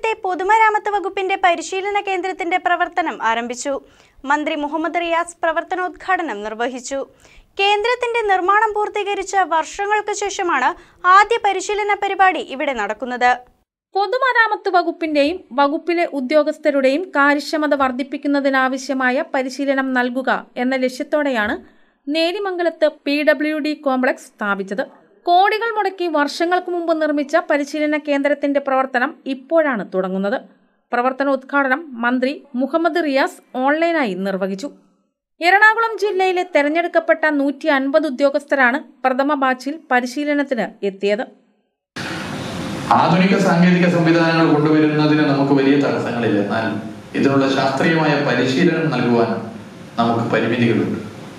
നേരിമംഗലത്തെ പൊതുമരാമത്ത് വകുപ്പിന്റെ പരിശീലന കേന്ദ്രത്തിന്റെ പ്രവർത്തനം ആരംഭിച്ചു മന്ത്രി മുഹമ്മദ് റിയാസ് പ്രവർത്തനോദ്ഘാടനം നിർവഹിച്ചു കേന്ദ്രത്തിന്റെ നിർമ്മാണം പൂർത്തീകരിച്ച വർഷങ്ങൾക്ക് ശേഷമാണ് ആദ്യ പരിശീലന പരിപാടി ഇവിടെ നടക്കുന്നത് പൊതുമരാമത്ത് വകുപ്പിന്റെയും വകുപ്പിലെ ഉദ്യോഗസ്ഥരുടെയും കാര്യക്ഷമത വർദ്ധിപ്പിക്കുന്നതിനാവശ്യമായ പരിശീലനം നൽകുക എന്ന ലക്ഷ്യത്തോടെയാണ് നേരിമംഗലത്ത് പി ഡബ്ല്യു ഡി കോംപ്ലക്സ് സ്ഥാപിച്ചത് കോടികൾ മുടക്കി വർഷങ്ങൾക്ക് മുമ്പ് നിർമ്മിച്ച പരിശീലന കേന്ദ്രത്തിന്റെ പ്രവർത്തനം ഇപ്പോഴാണ് തുടങ്ങുന്നത് പ്രവർത്തനോദ്ഘാടനം മന്ത്രി മുഹമ്മദ് റിയാസ് ഓൺലൈനായി നിർവഹിച്ചു എറണാകുളം ജില്ലയിലെ തെരഞ്ഞെടുക്കപ്പെട്ട നൂറ്റി അൻപത് ഉദ്യോഗസ്ഥരാണ് പ്രഥമ ബാച്ചിൽ പരിശീലനത്തിന് എത്തിയത് ആധുനിക സാങ്കേതിക സംവിധാനങ്ങൾ കൊണ്ടുവരുന്നതിന് നമുക്ക് വലിയ തടസ്സങ്ങളില്ല എന്നാൽ ഇതിനുള്ള ശാസ്ത്രീയമായ പരിശീലനം നൽകുവാൻ നമുക്ക് പരിമിതികളുണ്ട്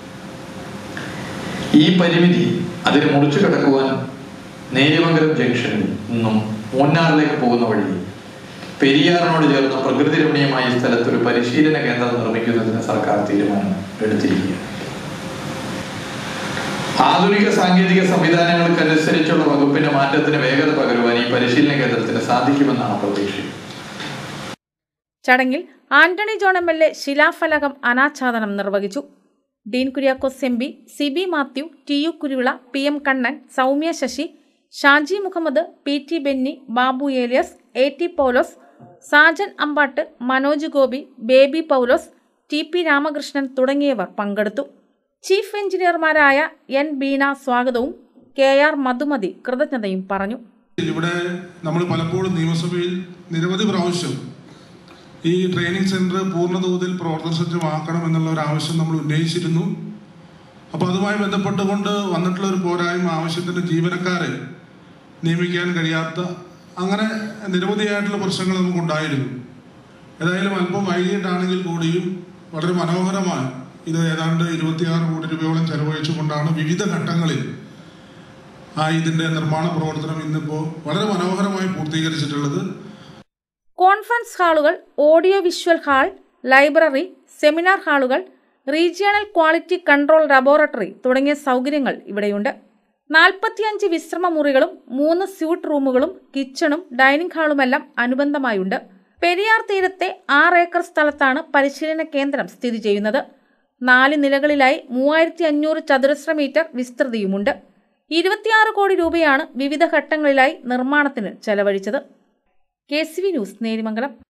ഈ പരിമിതി അതിനെ മുറിച്ചു കടക്കുവാൻ നേര്യമംഗലം ജംഗ്ഷനിൽ നിന്നും മൂന്നാറിലേക്ക് പോകുന്ന വഴി പെരിയാറിനോട് ചേർന്ന പ്രകൃതി രമണീയമായ ഈ സ്ഥലത്ത് ഒരു പരിശീലന കേന്ദ്രം നിർമ്മിക്കുന്നതിന് സർക്കാർ തീരുമാനം എടുത്തിരിക്കുകയാണ് ആധുനിക സാങ്കേതിക സംവിധാനങ്ങൾക്കനുസരിച്ചുള്ള വകുപ്പിന്റെ മാറ്റത്തിന് വേഗത പകരുവാൻ ഈ പരിശീലന കേന്ദ്രത്തിന് സാധിക്കുമെന്നാണ് പ്രതീക്ഷ ചടങ്ങിൽ Antony John M L A ശിലാഫലകം അനാച്ഛാദനം നിർവഹിച്ചു Dean Kuriakose M P Sibi Mathew T U Kuruvila P M Kannan Soumya Sasi Shaji Muhammad P T Benny Babu Elias A T Paulose Sajan Ambattu Manoj Gopi Baby Paulose T P Ramakrishnan തുടങ്ങിയവർ പങ്കെടുത്തു ചീഫ് എഞ്ചിനീയർമാരായ എൻ ബീന സ്വാഗതവും കെ ആർ മധുമതി കൃതജ്ഞതയും പറഞ്ഞു ഇവിടെ നമ്മൾ പലപ്പോഴും നിയമസഭയിൽ നിരവധി പ്രാവശ്യം ഈ ട്രെയിനിങ് സെന്റർ പൂർണ്ണതോതിൽ പ്രവർത്തനസജ്ജമാക്കണം എന്നുള്ള ഒരു ആവശ്യം നമ്മൾ ഉന്നയിച്ചിരുന്നു അപ്പോൾ അതുമായി ബന്ധപ്പെട്ടുകൊണ്ട് വന്നിട്ടുള്ള ഒരു പോരായ്മ ആവശ്യത്തിന് ജീവനക്കാരെ നിയമിക്കാൻ കഴിയാത്ത അങ്ങനെ നിരവധിയായിട്ടുള്ള പ്രശ്നങ്ങൾ നമുക്കുണ്ടായിരുന്നു ഏതായാലും അല്പം വൈകിട്ടാണെങ്കിൽ കൂടിയും വളരെ മനോഹരമായി ഇത് ഏതാണ്ട് ഇരുപത്തിയാറ് കോടി രൂപയോളം ചെലവഴിച്ചുകൊണ്ടാണ് വിവിധ ഘട്ടങ്ങളിൽ ആ ഇതിന്റെ നിർമ്മാണ പ്രവർത്തനം ഇന്നിപ്പോൾ വളരെ മനോഹരമായി പൂർത്തീകരിച്ചിട്ടുള്ളത് കോൺഫറൻസ് ഹാളുകൾ audio visual hall library seminar ഹാളുകൾ റീജിയണൽ ക്വാളിറ്റി കൺട്രോൾ ലബോറട്ടറി തുടങ്ങിയ സൗകര്യങ്ങൾ ഇവിടെയുണ്ട് നാൽപ്പത്തിയഞ്ച് വിശ്രമ മുറികളും മൂന്ന് സ്യൂട്ട് റൂമുകളും കിച്ചണും ഡൈനിങ് ഹാളുമെല്ലാം അനുബന്ധമായുണ്ട് പെരിയാർ തീരത്തെ ആറ് ഏക്കർ സ്ഥലത്താണ് പരിശീലന കേന്ദ്രം സ്ഥിതി ചെയ്യുന്നത് നാല് നിലകളിലായി മൂവായിരത്തി അഞ്ഞൂറ് ചതുരശ്ര മീറ്റർ വിസ്തൃതിയുമുണ്ട് ഇരുപത്തിയാറ് കോടി രൂപയാണ് വിവിധ ഘട്ടങ്ങളിലായി നിർമ്മാണത്തിന് ചെലവഴിച്ചത് K C V news Nerimangalam